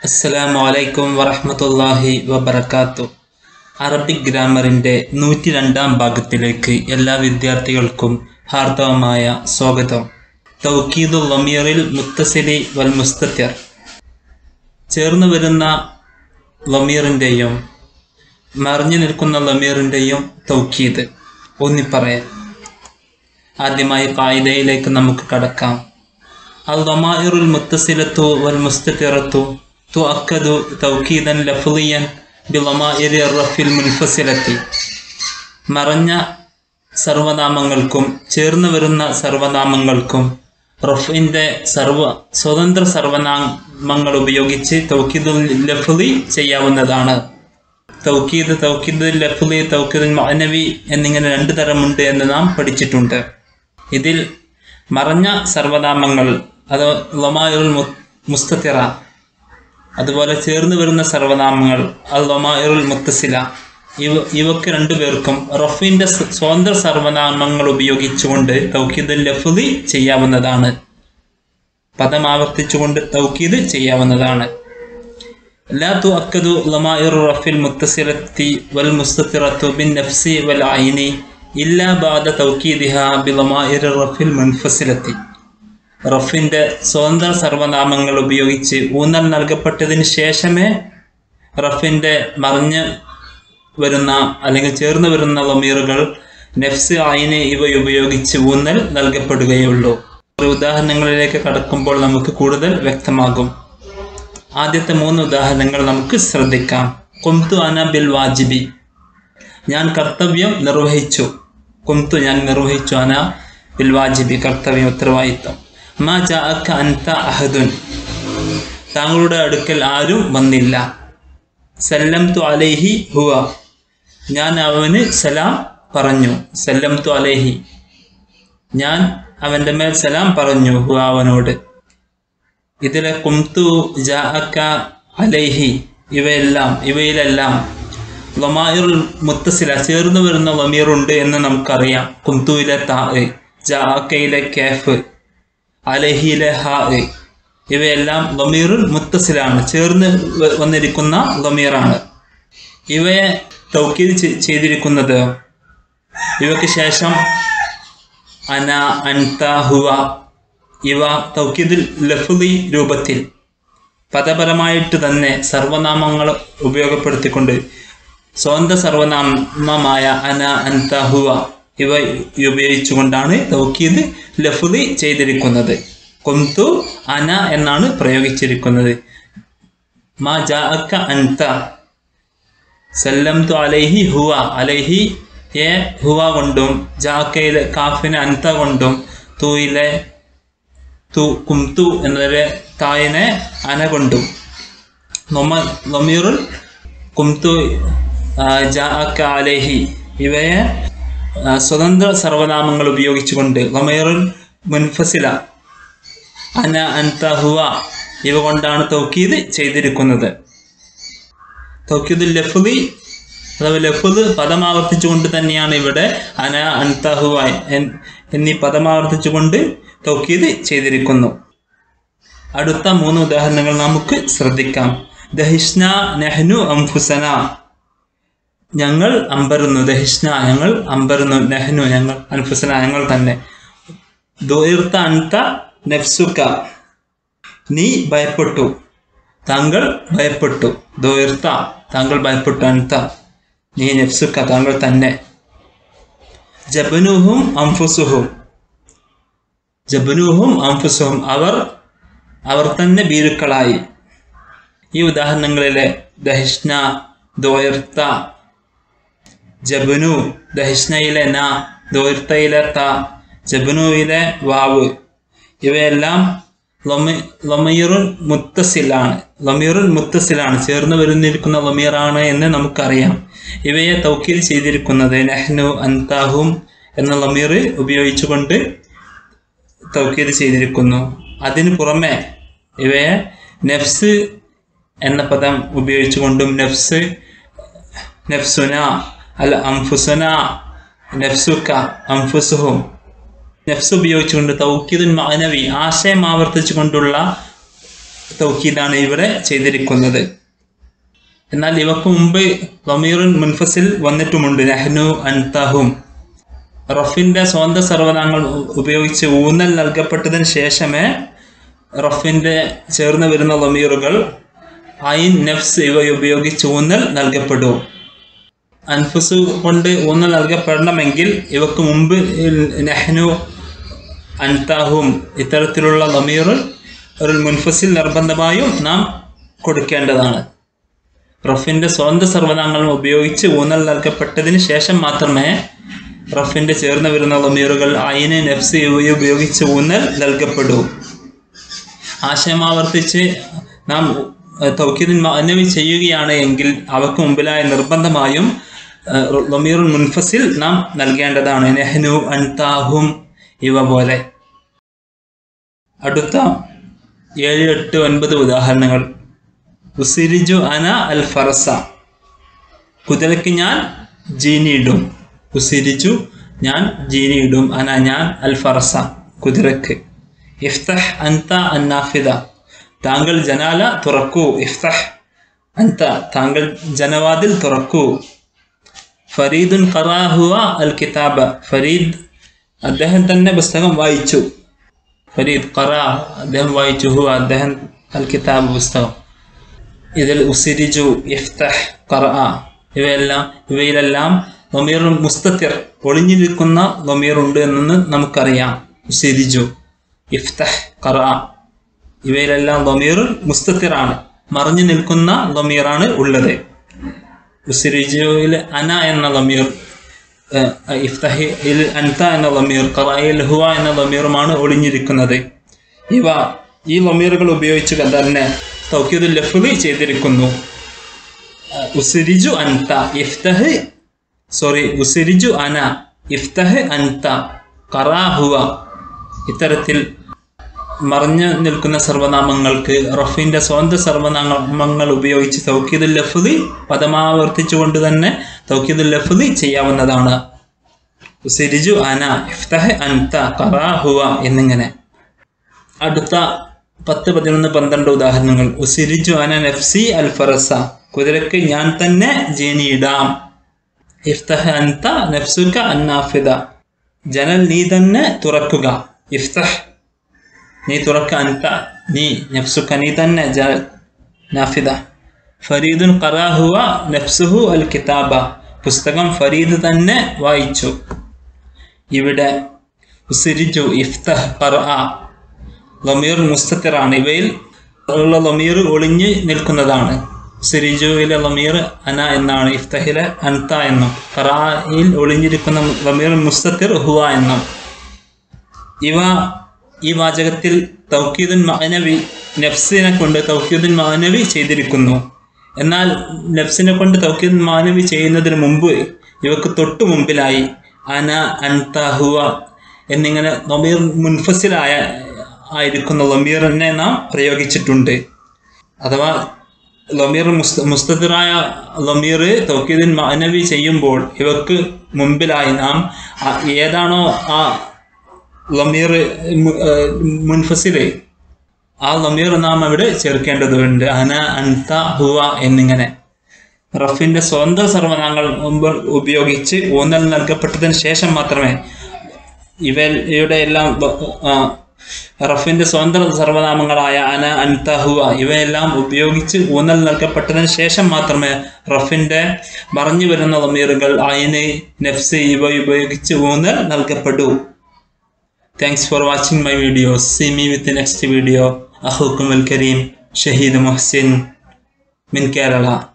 അസ്സലാമു അലൈക്കും വറഹ്മത്തുള്ളാഹി വബറകാത്തു അറബിക് ഗ്രാമറിൻ്റെ നൂറ്റി രണ്ടാം ഭാഗത്തിലേക്ക് എല്ലാ വിദ്യാർത്ഥികൾക്കും ഹാർദവമായ സ്വാഗതം തൗക്കീദുൽ ലമീറിൽ മുത്തസിലി വൽ മുസ്തത്തിർ ചേർന്ന് വരുന്ന ലമീറിൻ്റെയും മറിഞ്ഞു നിൽക്കുന്ന ലമീറിൻ്റെയും തൗക്കീദ് ഒന്നിപ്പറയാൻ ആദ്യമായി കായികയിലേക്ക് നമുക്ക് കടക്കാം الضمائر المتصلة والمستترة تؤكد توكيدا لفظيا بضمائر الرفع المنفصلة മറഞ്ഞ സർവനാമങ്ങൾക്കും ചേർന്ന് വരുന്ന സർവനാമങ്ങൾക്കും റഫിൻ്റെ സർവ സ്വതന്ത്ര സർവനാമങ്ങൾ ഉപയോഗിച്ച് തൗക്കീദുൽ ലഫ്ലി ചെയ്യാവുന്നതാണ് തൗക്കീദ് തൗക്കീദ് ലഫ്ലി തൗക്കീദ് മാനവി എന്നിങ്ങനെ രണ്ട് തരമുണ്ട് എന്ന് നാം പഠിച്ചിട്ടുണ്ട് ഇതിൽ മറഞ്ഞ സർവനാമങ്ങൾ അത് ലൊമായുൽ മുസ്തത്തിറ അതുപോലെ ചേർന്ന് വരുന്ന സർവനാമങ്ങൾ അത് ലൊമായുൽ മുത്തസില ഇവ ഇവക്ക് രണ്ടുപേർക്കും റഫിൻ്റെ സ്വതന്ത്ര സർവനാമങ്ങൾ ഉപയോഗിച്ചുകൊണ്ട് തൗക്കീദുൽ ലഫ്ലി ചെയ്യാവുന്നതാണ് പദം ആവർത്തിച്ചുകൊണ്ട് തൗക്കീദ് ചെയ്യാവുന്നതാണ് لا تؤكد ضمائر الرفع المتصلة والمستترة بالنفس والعين إلا بعد توكيدها بضمائر الرفع المنفصلة റഫിൻ്റെ സ്വതന്ത്ര സർവനാമങ്ങൾ ഉപയോഗിച്ച് ഊന്നൽ നൽകപ്പെട്ടതിന് ശേഷമേ റഫിൻ്റെ മറിഞ്ഞ് വരുന്ന അല്ലെങ്കിൽ ചേർന്ന് വരുന്ന ലമീറുകൾ നെഫ്സ് ആയിന് ഇവ ഉപയോഗിച്ച് ഊന്നൽ നൽകപ്പെടുകയുള്ളൂ ഒരു ഉദാഹരണങ്ങളിലേക്ക് കടക്കുമ്പോൾ നമുക്ക് കൂടുതൽ വ്യക്തമാകും ആദ്യത്തെ മൂന്ന് ഉദാഹരണങ്ങൾ നമുക്ക് ശ്രദ്ധിക്കാം കുംതു അന ബിൽ വാജിബി ഞാൻ കർത്തവ്യം നിർവഹിച്ചു കുംതു ഞാൻ നിർവഹിച്ചു അന ബിൽ വാജിബി കർത്തവ്യം ഉത്തരവാദിത്തം മാ ജാഅക്ക അൻത അഹദുൻ താങ്കളുടെ അടുക്കൽ ആരും വന്നില്ല സല്ലം തു അലൈഹി ഹുവ ഞാൻ അവന് സലാം പറഞ്ഞു സല്ലം തു അലൈഹി ഞാൻ അവൻ്റെ മേൽ സലാം പറഞ്ഞു ഹുവ അവനോട് ഇതിലെ കുംതു ജാഅക്ക അലൈഹി ഇവയെല്ലാം ഇവയിലെല്ലാം ലമായിറുൽ മുത്തസില ചേർന്ന് വരുന്ന ലമീറുണ്ട് എന്ന് നമുക്കറിയാം കുംതുവിലെ താ ജാഅക്കയിലെ കേഫ് അലഹിയിലെ ഹാ ഇവയെല്ലാം ലമീറുൽ മുത്തസിലാണ് ചേർന്ന് വന്നിരിക്കുന്ന ലമീറാണ് ഇവയെ തൗക്കീത് ചെയ്തിരിക്കുന്നത് ഇവയ്ക്ക് ശേഷം അന അൻത ഹുവ ഇവ തൗക്കീദുൽ ലഫുദി രൂപത്തിൽ പദപരമായിട്ട് തന്നെ സർവനാമങ്ങൾ ഉപയോഗപ്പെടുത്തിക്കൊണ്ട് സ്വന്തം സർവനാമമായ അന അൻത ഹുവ ഇവ ഉപയോഗിച്ചുകൊണ്ടാണ് തൗക്കീദ് ലഫുദി ചെയ്തിരിക്കുന്നത് കൊന്തു അന എന്നാണ് പ്രയോഗിച്ചിരിക്കുന്നത് മാ ജാഅക്ക അൻത സല്ലം തു അലൈഹി ഹുവ അലൈഹി എ ഹുവ കൊണ്ടും ജാക്കയിലെ കാഫിനെ അൻത കൊണ്ടും തൂയിലെ തു കുംതു എന്നതിലെ തായിനെ അന കൊണ്ടും നൊമ നൊമീറുൽ കുംതു ജാഅക്ക അലൈഹി ഇവയെ സ്വതന്ത്ര സർവനാമങ്ങൾ ഉപയോഗിച്ചുകൊണ്ട് ലമീറുൽ മുൻഫസില അന അൻത ഹുവ ഇവ കൊണ്ടാണ് തൗക്കീദ് ചെയ്തിരിക്കുന്നത് തൗക്കീദുൽ ലഫുദി അഥവാ ലഫുദ് പദമാവർത്തിച്ചുകൊണ്ട് തന്നെയാണ് ഇവിടെ അന അൻത ഹുവ എന്നീ പദമാവർത്തിച്ചുകൊണ്ട് തൗക്കീദ് ചെയ്തിരിക്കുന്നു അടുത്ത മൂന്ന് ഉദാഹരണങ്ങൾ നമുക്ക് ശ്രദ്ധിക്കാം ദഹിഷ്ന നെഹ്നു അംഫുസന ഞങ്ങൾ അമ്പരുന്നു ദഹിഷ്ന ഞങ്ങൾ അമ്പരുന്നു നെഹ്നു ഞങ്ങൾ അൻഫുസന ഞങ്ങൾ തന്നെ ദോയിർത്ത അൻത നെഫ്സുക്ക നീ ഭയപ്പെട്ടു താങ്കൾ ഭയപ്പെട്ടു ദോയിർത്ത താങ്കൾ ഭയപ്പെട്ടു അൻത നീ നെഫ്സുക്ക താങ്കൾ തന്നെ ജബനുഹും അംഫുസുഹും ജബനുഹും അംഫുസുഹും അവർ അവർ തന്നെ ഭീരുക്കളായി ഈ ഉദാഹരണങ്ങളിലെ ദഹിഷ്ന ദോയിർത്ത ജബനു ദഹിഷ്ണയിലെ ന ദോയിർത്തയിലെ ത ജബനുവിലെ വാവ് ഇവയെല്ലാം ലൊമി ലൊമീറുൽ മുത്തസിലാണ് ലൊമീറുൽ മുത്തസിലാണ് ചേർന്ന് വരുന്നിരിക്കുന്ന ലൊമീറാണ് എന്ന് നമുക്കറിയാം ഇവയെ തൗക്കീൽ ചെയ്തിരിക്കുന്നത് നെഹ്നു അൻതാഹും എന്ന ലമീർ ഉപയോഗിച്ചുകൊണ്ട് തൗക്കീത് ചെയ്തിരിക്കുന്നു അതിന് പുറമെ ഇവയെ നെഫ്സ് എന്ന പദം ഉപയോഗിച്ചുകൊണ്ടും നെഫ്സ് നെഫ്സുന അല്ല അംഫുസുന നെഫ്സുക്ക അംഫുസുഹും നെഫ്സ് ഉപയോഗിച്ചുകൊണ്ട് തൗക്കീദുൽ മാനവി ആശയം ആവർത്തിച്ചുകൊണ്ടുള്ള തൗക്കീദാണ് ഇവിടെ ചെയ്തിരിക്കുന്നത് എന്നാൽ ഇവക്ക് മുമ്പ് ലമീറുൻ മുൻഫസിൽ വന്നിട്ടുമുണ്ട് നഹ്നു അൻതഹും റഫിന്റെ സ്വന്തം സർവനാമങ്ങൾ ഉപയോഗിച്ച് ഊന്നൽ നൽകപ്പെട്ടതിന് ശേഷമേ റഫിന്റെ ചേർന്ന് വരുന്ന ലമീറുകൾ ഐൻ നഫ്സ് ഇവ ഉപയോഗിച്ച് ഊന്നൽ നൽകപ്പെടൂ അൻഫുസ് കൊണ്ട് ഊന്നൽ നൽകപ്പെടണമെങ്കിൽ ഇവക്ക് മുമ്പ് നെഹ്നു അൻതാഹും ഇത്തരത്തിലുള്ള ലമീർ ഒരു മുൻഫസിൽ നിർബന്ധമായും നാം കൊടുക്കേണ്ടതാണ് റഫിന്റെ സ്വന്തം സർവനാമങ്ങൾ ഉപയോഗിച്ച് ഊന്നൽ നൽകപ്പെട്ടതിന് ശേഷം മാത്രമേ റഫിന്റെ ചേർന്ന് വരുന്ന ലമീറുകൾ അയിന് നഫ്സ് ഇവ ഉപയോഗിച്ച് ഊന്നൽ നൽകപ്പെടൂ ആശയം ആവർത്തിച്ച് നാം തൗക്കീദിൻ മാനവി ചെയ്യുകയാണ് എങ്കിൽ അവക്ക് മുമ്പിലായ നിർബന്ധമായും ലമീറുൽ മുൻഫസിൽ നാം നൽകേണ്ടതാണ് നെഹ്നു അൻതാഹും ഇവ പോലെ അടുത്ത ഏഴ് എട്ട് ഒൻപത് ഉദാഹരണങ്ങൾ ഉസിരിജു അന അൽ ഫറസ കുതിരയ്ക്ക് ഞാൻ ജീനിയിടും ഉസിരിജു ഞാൻ ജീനിയിടും അന ഞാൻ അൽ ഫറസ കുതിരക്ക് ഇഫ്തഹ് അൻത അന്നാഫിദ താങ്കൾ ജനാല തുറക്കൂ ഇഫ്തഹ് അൻത താങ്കൾ ജനവാതിൽ തുറക്കൂ ഫരീദുൻ ഖറാഹുവ അൽ കിതാബ ഫരീദ് അദ്ദേഹം തന്നെ പുസ്തകം വായിച്ചു ഫരീദ് ഖറ അദ്ദേഹം വായിച്ചു ഹുവ അദ്ദേഹം അൽ കിതാബ് പുസ്തകം ഇതിൽ ഉസിരിജു ഇഫ്തഹ് ഖറ ഇവയെല്ലാം ഇവയിലെല്ലാം ലമീർ മുസ്തത്തിർ ഒളിഞ്ഞിരിക്കുന്ന ലമീർ ഉണ്ട് എന്ന് നമുക്കറിയാം ഉസിരിജു ഇഫ്തഹ് ഖറ ഇവയിലെല്ലാം ലമീർ മുസ്തത്തിറാണ് മറിഞ്ഞു നിൽക്കുന്ന ലമീറാണ് ഉള്ളത് ഉസിരിജുവിൽ അന എന്ന ലമീർ ഇഫ്തഹിൽ അൻത എന്ന ലമീർ ഖറായിൽ ഹുവ എന്ന ലമീറുമാണ് ഒളിഞ്ഞിരിക്കുന്നത് ഇവ ഈ ലമീറുകൾ ഉപയോഗിച്ച് തന്നെ തൗക്കീദുൽ ലഫ്ലി ചെയ്തിരിക്കുന്നു ഉസിരിജു അൻത ഇഫ്തഹ് സോറി ഉസിരിജു അന ഇഫ്തഹ് അൻത ഖറാ ഹുവ ഇത്തരത്തിൽ മറഞ്ഞു നിൽക്കുന്ന സർവനാമങ്ങൾക്ക് റഫിന്റെ സ്വന്തം സർവനാമങ്ങൾ ഉപയോഗിച്ച് തൗക്കീദുൽ ലഫ്ലി പദമാവർത്തിച്ചുകൊണ്ട് തന്നെ തൗക്കീദുൽ ലഫ്ലി ചെയ്യാവുന്നതാണ് ഉസിരിജു അന ഇഫ്തഹ് അൻത ഖറാ ഹുവ എന്നിങ്ങനെ അടുത്ത പത്ത് പതിനൊന്ന് പന്ത്രണ്ട് ഉദാഹരണങ്ങൾ ഉസിരിജു അന നഫ്സി അൽ ഫറസ കുതിരക്ക് ഞാൻ തന്നെ ജേനിയിടാം ഇഫ്തഹ് അൻത നഫ്സുക അന്നാഫിദ ജനൽ നീ തന്നെ തുറക്കുക ഇഫ്തഹ് നീ തുറക്ക അൻത നീ നഫ്സുക നീ തന്നെ ജനൽ നാഫിദ ഫരീദുൻ ഖറാഹുവ നഫ്സുഹു അൽ കിതാബ പുസ്തകം ഫരീദ് തന്നെ വായിച്ചു ഇവിടെ ഉസിരിജു ഇഫ്തഹ് ഖറഅ ലമീർ മുസ്തത്തിറാണ് ഇവയിൽ ഉള്ള ലമീർ ഒളിഞ്ഞ് നിൽക്കുന്നതാണ് സിരിജുവിലെ ലമീർ അന എന്നാണ് ഇഫ്തഹിലെ അൻത എന്നും ഖറായിൽ ഒളിഞ്ഞിരിക്കുന്ന ലമീർ മുസ്തത്തിർ ഹുവ എന്നും ഇവ ഈ വാചകത്തിൽ തൗക്കീദുൻ മാനവി നഫ്സിനെ കൊണ്ട് തൗക്കീദുൻ മാനവി ചെയ്തിരിക്കുന്നു എന്നാൽ നഫ്സിനെ കൊണ്ട് തൗക്കീദുൻ മാനവി ചെയ്യുന്നതിന് മുമ്പ് ഇവക്ക് തൊട്ടു മുമ്പിലായി അന അൻത ഹുവ എന്നിങ്ങനെ ലമീർ മുൻഫസിലായ ആയിരിക്കുന്ന ലമീറിനെ നാം പ്രയോഗിച്ചിട്ടുണ്ട് അഥവാ ലമീർ മുസ്ത മുസ്തദിറായ ലമീർ തൗക്കീദിൻ മാനവി ചെയ്യുമ്പോൾ ഇവക്ക് മുമ്പിലായി നാം ആ- ഏതാണോ ആ ലമീർ മുൻഫസില് ആ ലമീർ നാം അവിടെ ചേർക്കേണ്ടതുണ്ട് അന അൻത ഹുവ എന്നിങ്ങനെ റഫിന്റെ സ്വന്തം സർവനാമങ്ങൾ മുമ്പ് ഉപയോഗിച്ച് ഊന്നൽ നൽകപ്പെട്ടതിന് ശേഷം മാത്രമേ ഇവയുടെ എല്ലാം ബ- ആ, റഫിന്റെ സ്വന്തം സർവനാമങ്ങളായ അന അൻത ഹുവ ഇവയെല്ലാം ഉപയോഗിച്ച് ഊന്നൽ നൽകപ്പെട്ടതിന് ശേഷം മാത്രമേ റഫിന്റെ മറഞ്ഞു വരുന്ന ലമീറുകൾ അയിന് നഫ്സ് ഇവ ഉപയോഗിച്ച് ഊന്നൽ നൽകപ്പെടൂ thanks for watching my videos see me with next video അഹുക്കും അൽ കരീം ഷഹീദ് മുഹ്സിൻ മിൻ കേരള